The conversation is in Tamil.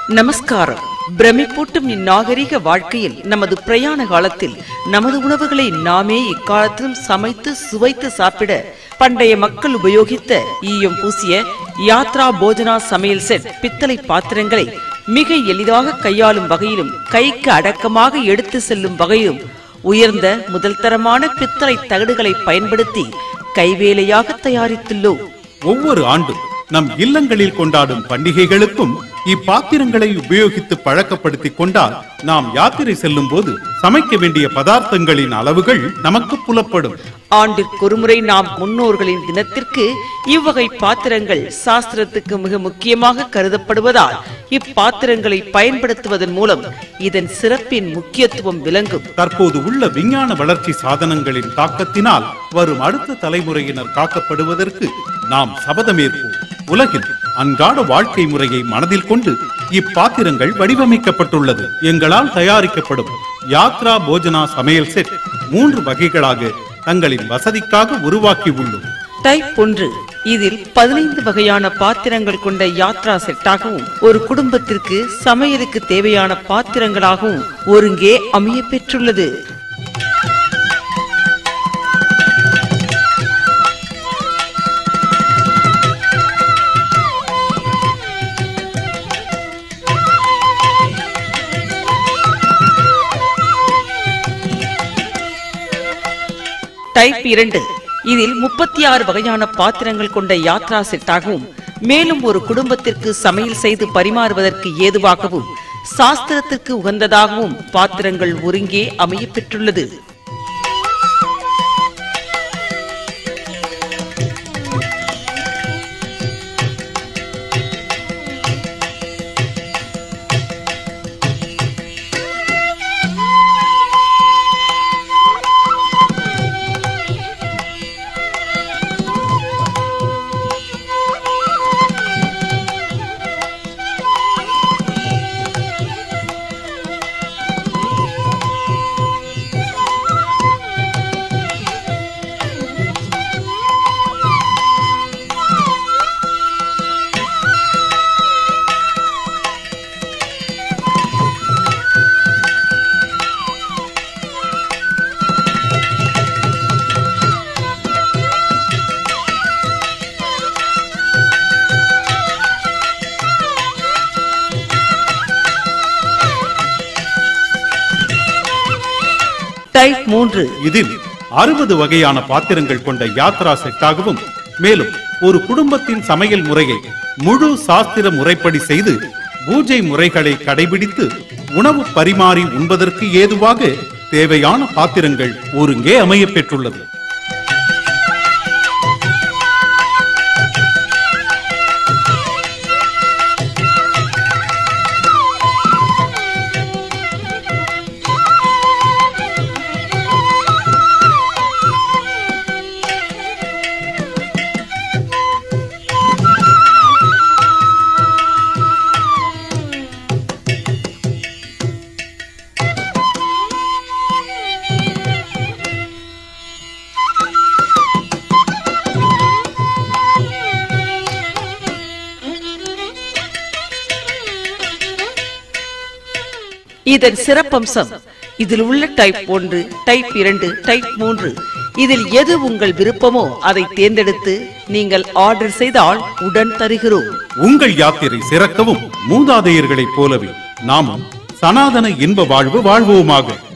நமஸ்காரம் பிரமிப்பூட்டும் இந்நாகரிக வாழ்க்கையில் நமது பிரயாண காலத்தில் நமது உணவுகளை நாமே இக்காலத்திலும் சமைத்து சுவைத்து சாப்பிட பண்டைய மக்கள் உபயோகித்த ஈயம் பூசிய யாத்ரா போஜனா சமையல் செட் பித்தளை பாத்திரங்களை மிக எளிதாக கையாளும் வகையிலும் கைக்கு அடக்கமாக எடுத்து செல்லும் வகையிலும் உயர்ந்த முதல் தரமான பித்தளை தகடுகளை பயன்படுத்தி கைவேலையாக தயாரித்துள்ளோம் ஒவ்வொரு ஆண்டும் நம் இல்லங்களில் கொண்டாடும் பண்டிகைகளுக்கும் இப்பாத்திரங்களை உபயோகித்து பழக்கப்படுத்திக் கொண்டால் நாம் யாத்திரை செல்லும் போது சமைக்க வேண்டிய பதார்த்தங்களின் அளவுகள் நமக்கு புலப்படும் ஆண்டிற்கொருமுறை நாம் முன்னோர்களின் தினத்திற்கு இவ்வகை பாத்திரங்கள் சாஸ்திரத்துக்கு மிக முக்கியமாக கருதப்படுவதால் இப்பாத்திரங்களை பயன்படுத்துவதன் மூலம் இதன் சிறப்பின் முக்கியத்துவம் விளங்கும் தற்போது உள்ள விஞ்ஞான வளர்ச்சி சாதனங்களின் தாக்கத்தினால் வரும் அடுத்த தலைமுறையினர் காக்கப்படுவதற்கு நாம் சபதமேற்போம் உலகில் அன்றாட வாழ்க்கை முறையை மனதில் கொண்டு இப்பாத்திரங்கள் வடிவமைக்கப்பட்டுள்ளது எங்களால் தயாரிக்கப்படும் யாத்ரா போஜனா சமையல் செட் மூன்று வகைகளாக தங்களின் வசதிக்காக உருவாக்கி உள்ளோம் டைப் ஒன்று இதில் பதினைந்து வகையான பாத்திரங்கள் கொண்ட யாத்ரா செட்டாகவும் ஒரு குடும்பத்திற்கு சமையலுக்கு தேவையான பாத்திரங்களாகவும் ஒருங்கே அமைய பெற்றுள்ளது டைப் இரண்டு இதில் முப்பத்தி ஆறு வகையான பாத்திரங்கள் கொண்ட யாத்ரா செட்டாகவும் மேலும் ஒரு குடும்பத்திற்கு சமையல் செய்து பரிமாறுவதற்கு ஏதுவாகவும் சாஸ்திரத்திற்கு உகந்ததாகவும் பாத்திரங்கள் ஒருங்கே அமைய பெற்றுள்ளது டைப் மூன்று இதில் அறுபது வகையான பாத்திரங்கள் கொண்ட யாத்ரா செட்டாகவும் மேலும் ஒரு குடும்பத்தின் சமையல் முறையை முழு சாஸ்திர முறைப்படி செய்து பூஜை முறைகளை கடைபிடித்து உணவு பரிமாறி உண்பதற்கு ஏதுவாக தேவையான பாத்திரங்கள் ஒருங்கே அமைய பெற்றுள்ளது இதன் சிறப்பம்சம் இதில் உள்ள டைப் ஒன்று டைப் இரண்டு டைப் மூன்று இதில் எது உங்கள் விருப்பமோ அதை தேர்ந்தெடுத்து நீங்கள் ஆர்டர் செய்தால் உடன் தருகிறோம் உங்கள் யாத்திரை சிறக்கவும் மூதாதையர்களைப் போலவே நாமும் சனாதன இன்ப வாழ்வு வாழ்வோமாக